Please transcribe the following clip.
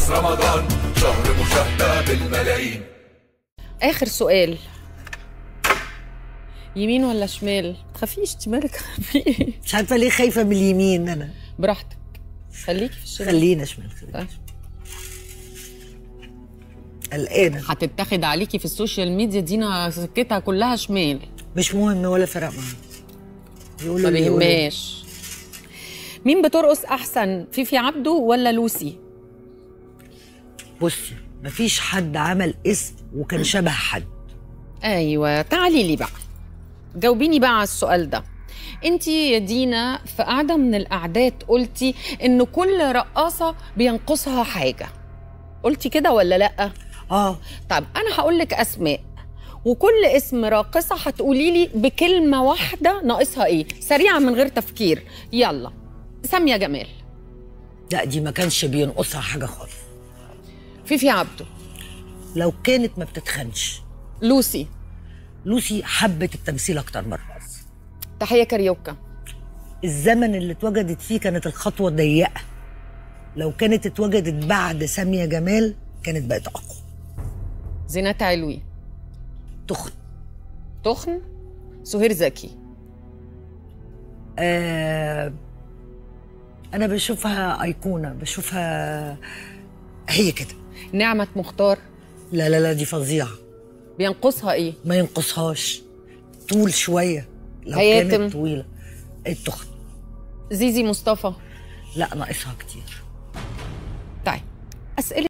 خلاص رمضان شهر مشاهدة بالملايين اخر سؤال يمين ولا شمال تخافيش مالك خفي مش عارفه ليه خايفه من اليمين انا براحتك خليكي في الشمال خلينا شمال خلينا طيب. قلقانه هتتاخد عليكي في السوشيال ميديا دينا سكتها كلها شمال مش مهم ولا فرق معايا يقولوا ما اللي يقولوا. بيهماش مين بترقص احسن فيفي عبده ولا لوسي بصي مفيش حد عمل اسم وكان شبه حد ايوه تعالي لي بقى جاوبيني بقى على السؤال ده انت يا دينا في قعده من القعدات قلتي ان كل رقاصه بينقصها حاجه قلتي كده ولا لا اه طب انا هقول لك اسماء وكل اسم راقصه هتقولي لي بكلمه واحده ناقصها ايه سريعا من غير تفكير يلا ساميه جمال لا دي ما كانش بينقصها حاجه خالص فيفي عبده لو كانت ما بتتخنش لوسي لوسي حبت التمثيل اكتر من الرقص تحيه كاريوكا الزمن اللي اتوجدت فيه كانت الخطوه ضيقه لو كانت اتوجدت بعد ساميه جمال كانت بقت اقوى زينات علوي تخن تخن سهير زكي آه انا بشوفها ايقونه بشوفها هي كده نعمة مختار لا لا لا دي فظيعه بينقصها ايه ما ينقصهاش طول شويه لو هياتم. كانت طويله التخن زيزي مصطفى لا ناقصها كتير طيب اسئله